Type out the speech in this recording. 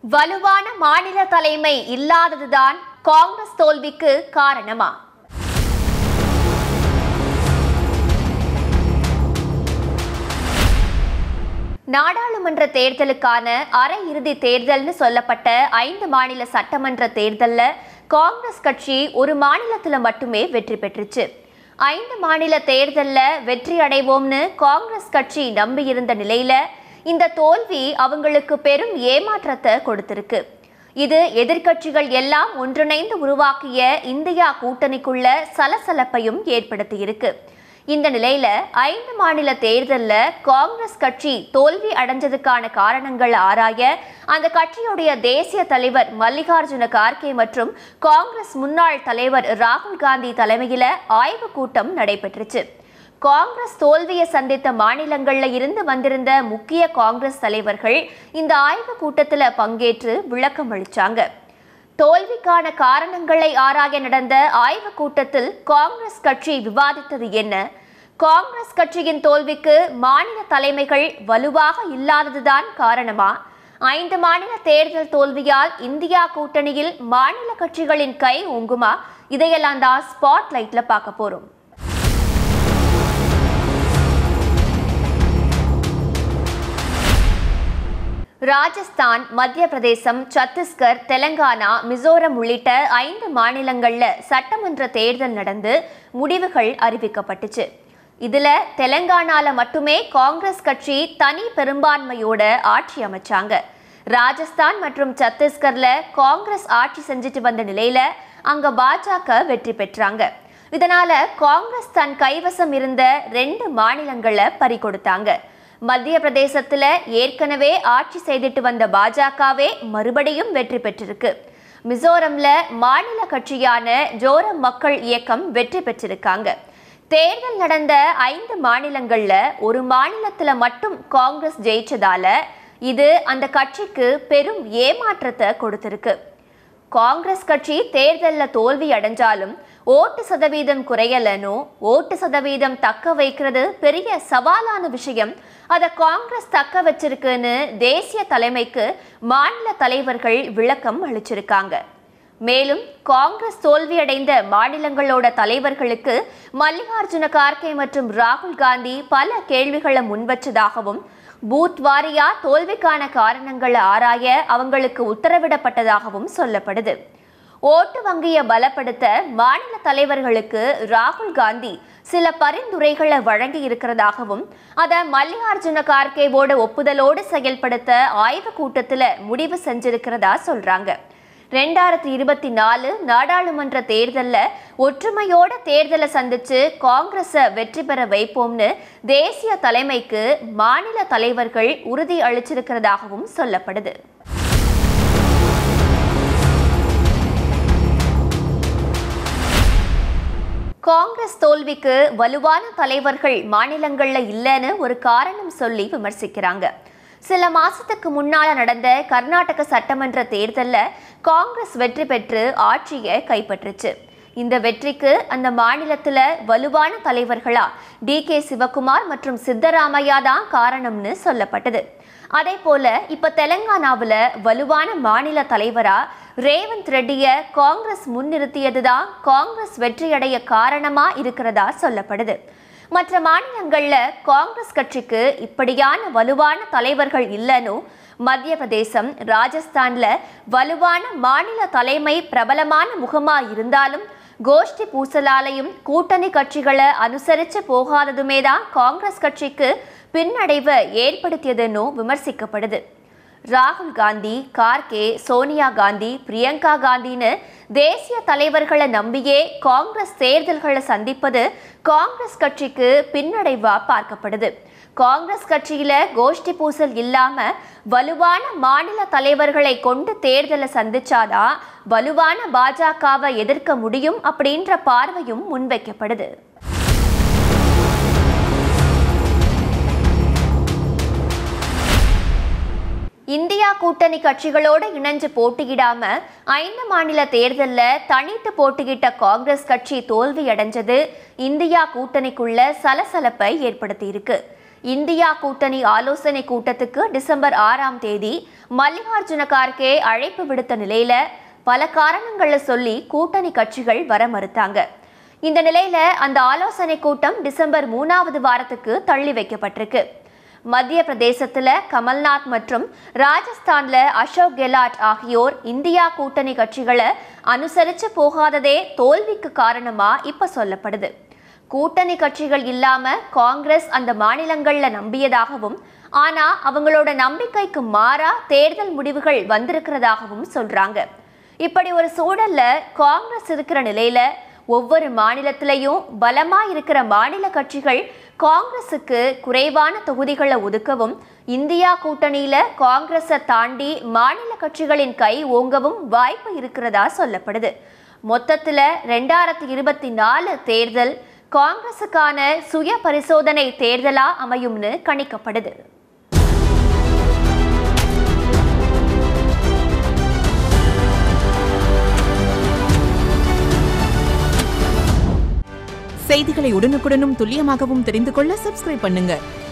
வலுவான மாநில தலைமை இல்லாததுதான் காங்கிரஸ் தோல்விக்கு காரணமா நாடாளுமன்ற தேர்தலுக்கான அரையிறுதி தேர்தல்னு சொல்லப்பட்ட ஐந்து மாநில சட்டமன்ற தேர்தல்ல காங்கிரஸ் கட்சி ஒரு மாநிலத்துல மட்டுமே வெற்றி பெற்றுச்சு ஐந்து மாநில தேர்தல்ல வெற்றி அடைவோம்னு காங்கிரஸ் கட்சி நம்பியிருந்த நிலையில இந்த தோல்வி அவங்களுக்கு பெரும் ஏமாற்றத்தை கொடுத்திருக்கு இது எதிர்க்கட்சிகள் எல்லாம் ஒன்றிணைந்து உருவாக்கிய இந்தியா கூட்டணிக்குள்ள சலசலப்பையும் ஏற்படுத்தியிருக்கு இந்த நிலையில ஐந்து மாநில தேர்தல்ல காங்கிரஸ் கட்சி தோல்வி அடைஞ்சதுக்கான காரணங்கள் ஆராய அந்த கட்சியுடைய தேசிய தலைவர் மல்லிகார்ஜுன கார்கே மற்றும் காங்கிரஸ் முன்னாள் தலைவர் ராகுல் காந்தி தலைமையில ஆய்வுக் கூட்டம் நடைபெற்றுச்சு காங்கிரஸ் தோல்வியை சந்தித்த மாநிலங்கள்ல இருந்து வந்திருந்த முக்கிய காங்கிரஸ் தலைவர்கள் இந்த ஆய்வுக் கூட்டத்துல பங்கேற்று விளக்கம் அளிச்சாங்க தோல்விக்கான காரணங்களை ஆராய நடந்த ஆய்வுக் கூட்டத்தில் காங்கிரஸ் கட்சி விவாதித்தது என்ன காங்கிரஸ் கட்சியின் தோல்விக்கு மாநில தலைமைகள் வலுவாக இல்லாததுதான் காரணமா ஐந்து மாநில தேர்தல் தோல்வியால் இந்தியா கூட்டணியில் மாநில கட்சிகளின் கை ஓங்குமா இதையெல்லாம் தான் ஸ்பாட் லைட்ல பார்க்க போறோம் ராஜஸ்தான் மத்திய பிரதேசம் சத்தீஸ்கர் தெலங்கானா மிசோரம் உள்ளிட்ட ஐந்து மாநிலங்கள்ல சட்டமன்ற தேர்தல் நடந்து முடிவுகள் அறிவிக்கப்பட்டுச்சு இதுல தெலங்கானால மட்டுமே காங்கிரஸ் கட்சி தனி பெரும்பான்மையோட ஆட்சி அமைச்சாங்க ராஜஸ்தான் மற்றும் சத்தீஸ்கர்ல காங்கிரஸ் ஆட்சி செஞ்சுட்டு வந்த நிலையில அங்க பாஜக வெற்றி பெற்றாங்க இதனால காங்கிரஸ் தன் கைவசம் இருந்த ரெண்டு மாநிலங்களை பறிகொடுத்தாங்க மத்திய பிரதேசத்துல ஏற்கனவே ஆட்சி செய்துட்டு வந்த பாஜகவே மறுபடியும் வெற்றி பெற்றிருக்கு மிசோரம்ல மாநில கட்சியான ஜோரம் மக்கள் இயக்கம் வெற்றி பெற்றிருக்காங்க தேர்தல் நடந்த ஐந்து மாநிலங்கள்ல ஒரு மாநிலத்துல மட்டும் காங்கிரஸ் ஜெயிச்சதால இது அந்த கட்சிக்கு பெரும் ஏமாற்றத்தை கொடுத்திருக்கு காங்கிரஸ் கட்சி தேர்தலில் தோல்வி அடைஞ்சாலும் ஓட்டு சதவீதம் குறையலனோ ஓட்டு சதவீதம் தக்க வைக்கிறது பெரிய சவாலான விஷயம் அதை காங்கிரஸ் தக்க வச்சிருக்குன்னு தேசிய தலைமைக்கு மாநில தலைவர்கள் விளக்கம் அளிச்சிருக்காங்க மேலும் காங்கிரஸ் தோல்வியடைந்த மாநிலங்களோட தலைவர்களுக்கு மல்லிகார்ஜுன கார்கே மற்றும் ராகுல் காந்தி பல கேள்விகளை முன்வச்சதாகவும் பூத் வாரியா தோல்விக்கான காரணங்களை ஆராய அவங்களுக்கு உத்தரவிடப்பட்டதாகவும் சொல்லப்படுது ஓட்டு வங்கியை பலப்படுத்த மாநில தலைவர்களுக்கு ராகுல் காந்தி சில பரிந்துரைகளை வழங்கி இருக்கிறதாகவும் அதை மல்லிகார்ஜுன கார்கேவோட ஒப்புதலோடு செயல்படுத்த ஆய்வுக் கூட்டத்தில் முடிவு செஞ்சிருக்கிறதா சொல்றாங்க ரெண்டாயிரத்தி இருபத்தி நாலு நாடாளுமன்ற தேர்தலில் ஒற்றுமையோட தேர்தலை சந்திச்சு காங்கிரஸை வெற்றி பெற வைப்போம்னு தேசிய தலைமைக்கு மாநில தலைவர்கள் உறுதி அளிச்சிருக்கிறதாகவும் சொல்லப்படுது காங்கிரஸ் தோல்விக்கு வலுவான தலைவர்கள் மாநிலங்கள்ல இல்லைன்னு ஒரு காரணம் சொல்லி விமர்சிக்கிறாங்க சில மாசத்துக்கு முன்னால நடந்த கர்நாடக சட்டமன்ற தேர்தல்ல காங்கிரஸ் வெற்றி பெற்று ஆட்சியை கைப்பற்றுச்சு இந்த வெற்றிக்கு அந்த மாநிலத்துல வலுவான தலைவர்களா டி கே சிவகுமார் மற்றும் சித்தராமையா தான் காரணம்னு சொல்லப்பட்டது அதே போல இப்ப தெலங்கானாவுல வலுவான மாநில தலைவரா ரேவந்த் ரெட்டிய காங்கிரஸ் முன்னிறுத்தியதுதான் காங்கிரஸ் வெற்றியடைய காரணமா இருக்கிறதா சொல்லப்படுது மற்ற மாநிலங்கள்ல காங்கிரஸ் கட்சிக்கு இப்படியான வலுவான தலைவர்கள் இல்லைன்னு மத்திய பிரதேசம் ராஜஸ்தான்ல வலுவான மாநில தலைமை பிரபலமான முகமா இருந்தாலும் கோஷ்டி பூசலாலையும் கூட்டணி கட்சிகளை அனுசரிச்சு போகாததுமே தான் காங்கிரஸ் கட்சிக்கு பின்னடைவை ஏற்படுத்தியதுன்னு விமர்சிக்கப்படுது ராகுல் காந்தி கார்கே சோனியா காந்தி பிரியங்கா காந்தின்னு தேசிய தலைவர்களை நம்பியே காங்கிரஸ் தேர்தல்களை சந்திப்பது காங்கிரஸ் கட்சிக்கு பின்னடைவா பார்க்கப்படுது காங்கிரஸ் கட்சியில கோஷ்டி பூசல் இல்லாம வலுவான மாநில தலைவர்களை கொண்டு தேர்தலை சந்திச்சாதான் வலுவான பாஜகவை எதிர்க்க முடியும் அப்படின்ற பார்வையும் முன்வைக்கப்படுது இந்தியா கூட்டணி கட்சிகளோடு இணைஞ்சு போட்டியிடாம ஐந்து மாநில தேர்தல்ல தனித்து போட்டியிட்ட காங்கிரஸ் கட்சி தோல்வி அடைஞ்சது இந்தியா கூட்டணிக்குள்ள சலசலப்பை ஏற்படுத்தியிருக்கு இந்தியா கூட்டணி ஆலோசனை கூட்டத்துக்கு டிசம்பர் ஆறாம் தேதி மல்லிகார்ஜுன கார்கே அழைப்பு விடுத்த நிலையில பல காரணங்களை சொல்லி கூட்டணி கட்சிகள் வர மறுத்தாங்க இந்த நிலையில அந்த ஆலோசனை கூட்டம் டிசம்பர் மூணாவது வாரத்துக்கு தள்ளி வைக்கப்பட்டிருக்கு மத்திய பிரதேசத்துல கமல்நாத் மற்றும் ராஜஸ்தான்ல அசோக் கெலாட் ஆகியோர் இந்தியா கூட்டணி கட்சிகளை அனுசரிச்சு போகாததே தோல்விக்கு காரணமா இப்ப சொல்லப்படுது கூட்டணி கட்சிகள் இல்லாம காங்கிரஸ் அந்த மாநிலங்கள்ல நம்பியதாகவும் ஆனா அவங்களோட நம்பிக்கைக்கு மாறா தேர்தல் முடிவுகள் வந்திருக்கிறதாகவும் சொல்றாங்க இப்படி ஒரு சூழல்ல காங்கிரஸ் இருக்கிற நிலையில ஒவ்வொரு மாநிலத்திலையும் பலமா இருக்கிற மாநில கட்சிகள் காங்கிரசுக்கு குறைவான தொகுதிகளை ஒதுக்கவும் இந்தியா கூட்டணியில காங்கிரஸை தாண்டி மாநில கட்சிகளின் கை ஓங்கவும் வாய்ப்பு இருக்கிறதா சொல்லப்படுது மொத்தத்துல ரெண்டாயிரத்தி இருபத்தி நாலு தேர்தல் காங்கிரசுக்கான சுய பரிசோதனை தேர்தலா அமையும்னு கணிக்கப்படுது செய்திகளை உடனுக்குடனும் துல்லியமாகவும் தெரிந்து கொள்ள சப்ஸ்கிரைப் பண்ணுங்க